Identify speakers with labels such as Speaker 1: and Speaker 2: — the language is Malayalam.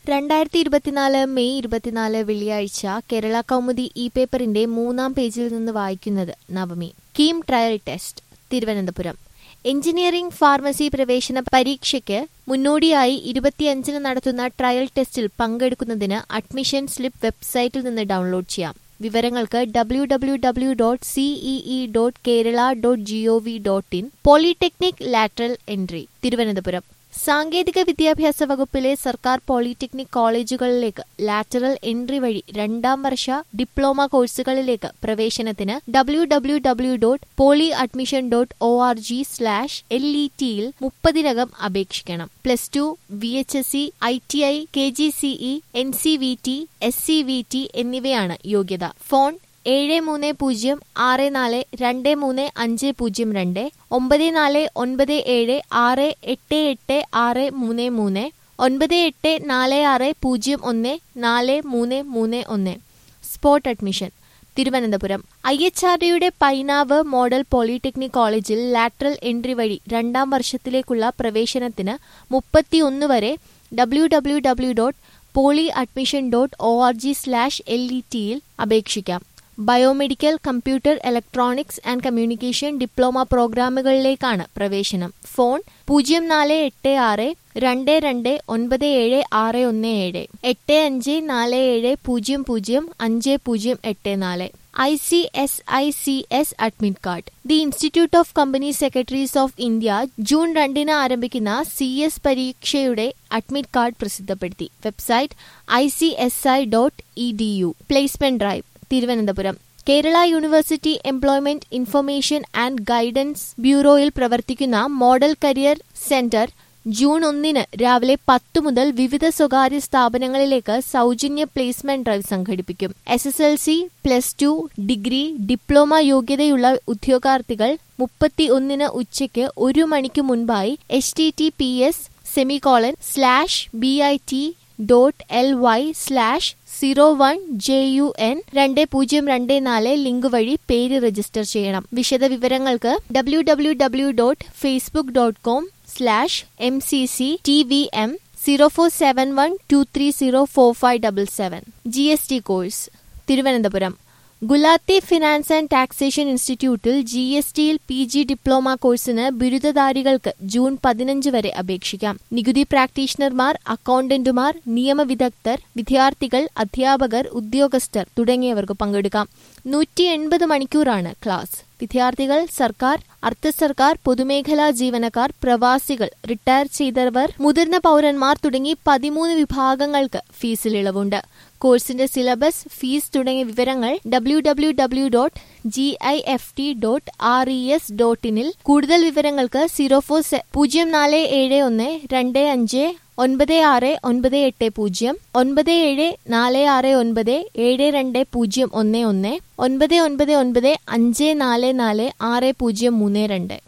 Speaker 1: രണ്ടായിരത്തി ഇരുപത്തിനാല് മെയ് ഇരുപത്തിനാല് വെള്ളിയാഴ്ച കേരള കൗമുദി ഇ പേപ്പറിന്റെ മൂന്നാം പേജിൽ നിന്ന് വായിക്കുന്നത് Navami KEAM trial test Thiruvananthapuram engineering pharmacy പ്രവേശന പരീക്ഷയ്ക്ക് മുന്നോടിയായി ഇരുപത്തിയഞ്ചിന് നടത്തുന്ന ട്രയൽ ടെസ്റ്റിൽ പങ്കെടുക്കുന്നതിന് അഡ്മിഷൻ സ്ലിപ്പ് വെബ്സൈറ്റിൽ നിന്ന് ഡൗൺലോഡ് ചെയ്യാം വിവരങ്ങൾക്ക് W W W dot CEE dot Kerala dot GOV dot in polytechnic lateral entry Thiruvananthapuram സാങ്കേതിക വിദ്യാഭ്യാസ വകുപ്പിലെ സർക്കാർ പോളിടെക്നിക് കോളേജുകളിലേക്ക് ലാറ്ററൽ എൻട്രി വഴി രണ്ടാം വർഷ ഡിപ്ലോമ കോഴ്സുകളിലേക്ക് പ്രവേശനത്തിന് W W W dot poly admission dot O R G slash L E ടിയിൽ മുപ്പതിനകം അപേക്ഷിക്കണം plus two V H S C I T I K G CE N C V T S C V T എന്നിവയാണ് യോഗ്യത ഫോൺ ഏഴ് മൂന്ന് പൂജ്യം ആറ് നാല് രണ്ട് മൂന്ന് അഞ്ച് പൂജ്യം രണ്ട് ഒമ്പത് നാല് ഒൻപത് ഏഴ് ആറ് എട്ട് എട്ട് ആറ് മൂന്ന് മൂന്ന് ഒൻപത് എട്ട് നാല് ആറ് പൂജ്യം ഒന്ന് നാല് മൂന്ന് മൂന്ന് ഒന്ന് spot admission Thiruvananthapuram I H R ഡിയുടെ പൈനാവ് മോഡൽ പോളിടെക്നിക് കോളേജിൽ ലാറ്ററൽ എൻട്രി വഴി രണ്ടാം വർഷത്തിലേക്കുള്ള പ്രവേശനത്തിന് മുപ്പത്തിയൊന്ന് വരെ W W W dot poly admission dot O R G slash L E ടിയിൽ അപേക്ഷിക്കാം biomedical computer electronics and communication diploma പ്രോഗ്രാമുകളിലേക്കാണ് പ്രവേശനം ഫോൺ പൂജ്യം നാല് എട്ട് ആറ് രണ്ട് രണ്ട് ഒൻപത് ഏഴ് ആറ് ഒന്ന് ഏഴ് എട്ട് അഞ്ച് നാല് ഏഴ് പൂജ്യം പൂജ്യം അഞ്ച് പൂജ്യം എട്ട് നാല് I C S I C S admit card the institute of company secretaries of India June രണ്ടിന് ആരംഭിക്കുന്ന സി എസ് പരീക്ഷയുടെ അഡ്മിറ്റ് കാർഡ് പ്രസിദ്ധപ്പെടുത്തി website I C S I dot E D U placement drive Thiruvananthapuram Kerala university employment information and guidance ബ്യൂറോയിൽ പ്രവർത്തിക്കുന്ന മോഡൽ കരിയർ സെന്റർ ജൂൺ ഒന്നിന് രാവിലെ പത്തു മുതൽ വിവിധ സ്വകാര്യ സ്ഥാപനങ്ങളിലേക്ക് സൗജന്യ പ്ലേസ്മെന്റ് ഡ്രൈവ് സംഘടിപ്പിക്കും S S L C plus two degree diploma യോഗ്യതയുള്ള ഉദ്യോഗാർത്ഥികൾ മുപ്പത്തി ഒന്നിന് ഉച്ചയ്ക്ക് ഒരു മണിക്ക് മുൻപായി H T T P S semicolon slash B I T dot L Y slash zero one J U N രണ്ട് പൂജ്യം രണ്ട് നാല് ലിങ്ക് വഴി പേര് രജിസ്റ്റർ ചെയ്യണം വിശദ വിവരങ്ങൾക്ക് W W W dot Facebook dot com slash M C C T V M zero four seven one two three zero four five double seven G S T course Thiruvananthapuram Gulati finance and taxation ഇൻസ്റ്റിറ്റ്യൂട്ടിൽ ജി എസ് ടിയിൽ പി ജി ഡിപ്ലോമ കോഴ്സിന് ബിരുദധാരികൾക്ക് ജൂൺ പതിനഞ്ച് വരെ അപേക്ഷിക്കാം നികുതി പ്രാക്ടീഷണർമാർ അക്കൌണ്ടന്റുമാർ നിയമവിദഗ്ധർ വിദ്യാർത്ഥികൾ അധ്യാപകർ ഉദ്യോഗസ്ഥർ തുടങ്ങിയവർക്ക് പങ്കെടുക്കാം നൂറ്റി എൺപത് മണിക്കൂറാണ് ക്ലാസ് വിദ്യാർത്ഥികൾ സർക്കാർ അർദ്ധ സർക്കാർ പൊതുമേഖലാ ജീവനക്കാർ പ്രവാസികൾ റിട്ടയർ ചെയ്തവർ മുതിർന്ന പൗരന്മാർ തുടങ്ങി പതിമൂന്ന് വിഭാഗങ്ങൾക്ക് ഫീസിൽ ഇളവുണ്ട് കോഴ്സിന്റെ സിലബസ് ഫീസ് തുടങ്ങിയ വിവരങ്ങൾ W W W dot G I F T dot R E S ഡോട്ട് ഇനിൽ കൂടുതൽ വിവരങ്ങൾക്ക് സീറോ ഫോർ പൂജ്യം നാല് ഏഴ് ഒന്ന് രണ്ട് അഞ്ച് ഒൻപത് ആറ് ഒൻപത് എട്ട് പൂജ്യം ഒൻപത് ഏഴ് നാല് ആറ് ഒൻപത് ഏഴ് രണ്ട് പൂജ്യം ഒന്ന് ഒന്ന് ഒൻപത് ഒൻപത് ഒൻപത് അഞ്ച് നാല് നാല് ആറ് പൂജ്യം മൂന്ന് രണ്ട്